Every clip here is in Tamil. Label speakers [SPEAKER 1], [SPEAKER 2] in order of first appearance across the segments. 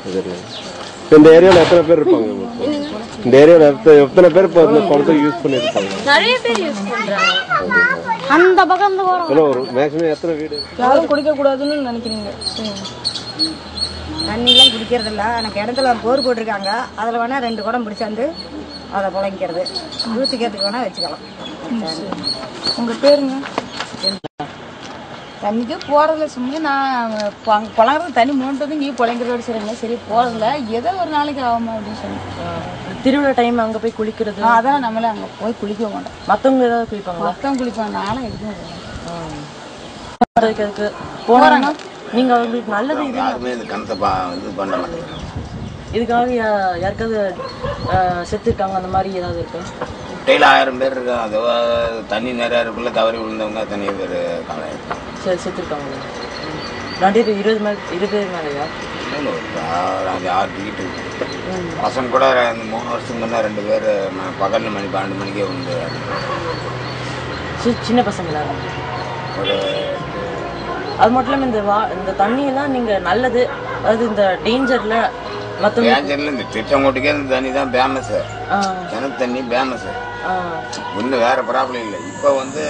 [SPEAKER 1] சரி இப்ப இந்த ஏரியாவில் எத்தனை பேர் இருப்பாங்க மொத்தம்? இந்த ஏரியாவில் எத்தனை எத்தனை பேர் இப்போ இந்த குளத்தை யூஸ் பண்ணியிருப்பாங்க
[SPEAKER 2] நிறைய பேர் யூஸ் பண்றாங்க
[SPEAKER 3] அந்த பக்கம் இந்த ஓரம்
[SPEAKER 1] எவ்வளோ ஒரு மேக்ஸிமம் எத்தனை வீடு
[SPEAKER 4] யாரும் குடிக்க கூடாதுன்னு நினைக்கிறீங்க
[SPEAKER 5] தண்ணிலாம் குடிக்கிறது இல்லை ஆனால் கிணத்துல போர் போட்டிருக்காங்க அதில் வேணால் ரெண்டு குடம் பிடிச்சாந்து அதை புழைக்கிறது ஊற்றிக்கிறதுக்கு வேணால் வச்சுக்கலாம்
[SPEAKER 4] உங்க பேருங்க
[SPEAKER 6] தண்ணிக்கு போறதில்ல சும்மா நான் ப- புழங்குறது தண்ணி மூணுட்டு இங்கே புழங்கிறதோடு சரிங்க சரி போறதில்ல ஏதோ ஒரு நாளைக்கு ஆகுமா அப்படின்னு சொல்லி
[SPEAKER 7] திருவிழா டைம் அங்க போய் குளிக்கிறது
[SPEAKER 6] ஆ, அதெல்லாம் நம்மளே அங்கே போய் குளிக்க மாட்டோம்
[SPEAKER 7] மத்தவங்க ஏதாவது குளிப்பாங்களா
[SPEAKER 6] மொத்தம் குளிப்பாங்க நானும் எதுவும்
[SPEAKER 7] அதுக்கு போனாங்கன்னா நீங்க அவங்களுக்கு நல்லது இது
[SPEAKER 8] யாருமே இந்த கணத்தை பா இது பண்ண மாட்டேங்கிறாங்க
[SPEAKER 7] இதுக்காக யா- யாருக்காவது அஹ், செத்துருக்காங்க அந்த மாதிரி ஏதாவது இருக்கு
[SPEAKER 8] குட்டையில் ஆயிரம் பேர் இருக்காங்க அது தண்ணி நிறையா இருக்குள்ள தவறி விழுந்தவங்க தனி பேர் கவலை
[SPEAKER 7] சரி செத்துருக்காங்க நிறைய பேர் இருபது மேல இருபது பேர் மேலையா
[SPEAKER 8] அது ஆறு டிக்கெட்டு பசங்க கூட இந்த மூணு வருஷத்துக்கு முன்னே ரெண்டு பேர் பகல் மணி பன்னெண்டு மணிக்கே வந்து
[SPEAKER 7] சி- சின்ன பசங்களா
[SPEAKER 8] ஒரு
[SPEAKER 7] அது மட்டும் இல்லாம இந்த வா இந்த தண்ணியெல்லாம் நீங்க நல்லது அதாவது இந்த டேஞ்சர்ல மத்தவங்க
[SPEAKER 8] ஏஞ்சரில் இந்த திருச்செங்கோட்டுக்கே இந்த தண்ணி தான் ஃபேமஸு
[SPEAKER 7] ஆ,
[SPEAKER 8] கிணத்து தண்ணி ஃபேமஸு
[SPEAKER 7] ஆ,
[SPEAKER 8] இன்னும் வேற ப்ராப்ளம் இல்லை இப்போ வந்து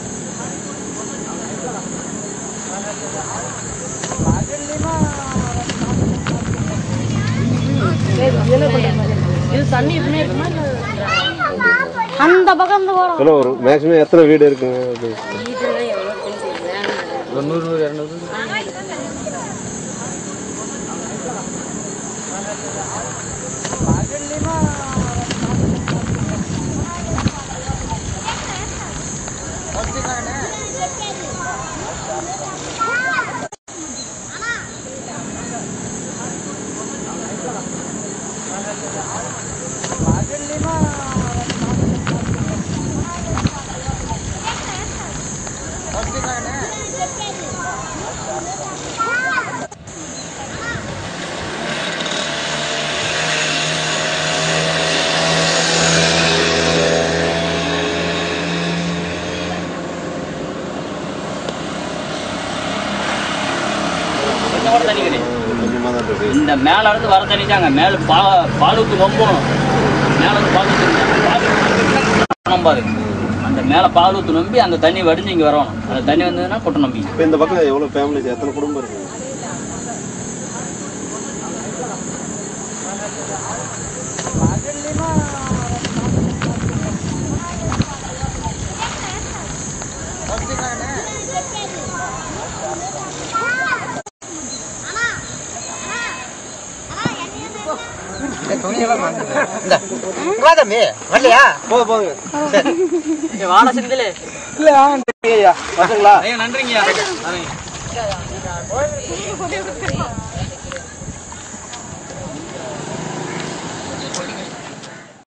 [SPEAKER 7] இது தண்ணி எப்பவுமே இருக்குமா இல்ல
[SPEAKER 3] அந்த பக்கம் இந்த ஓரம்
[SPEAKER 1] எவ்வளோ ஒரு மேக்ஸிமம் எத்தனை வீடு இருக்குங்க அது
[SPEAKER 9] கொஞ்சம் கூட தண்ணி கிடையாது
[SPEAKER 1] கொஞ்சமாக தான் இருக்கு
[SPEAKER 9] இந்த மேல இருந்து வர தண்ணி தாங்க மேல பா பாலுக்கு நொம்பணும் மேல இருந்து பால் ஊத்து நம்பாது அந்த மேல பால் ஊத்து நம்பி அந்த தண்ணி வடிஞ்சு இங்க வரணும் அந்த தண்ணி வந்ததுன்னா கொட்ட நம்பி
[SPEAKER 1] இப்போ இந்த பக்கம் எவ்வளோ ஃபேமிலிஸ் எத்தனை குடும்பம் இருக்குங்க
[SPEAKER 10] தம்பி வரலையா
[SPEAKER 1] போங்க போங்க
[SPEAKER 7] வாழை செந்திலே
[SPEAKER 1] பசங்களா
[SPEAKER 9] நன்றிங்க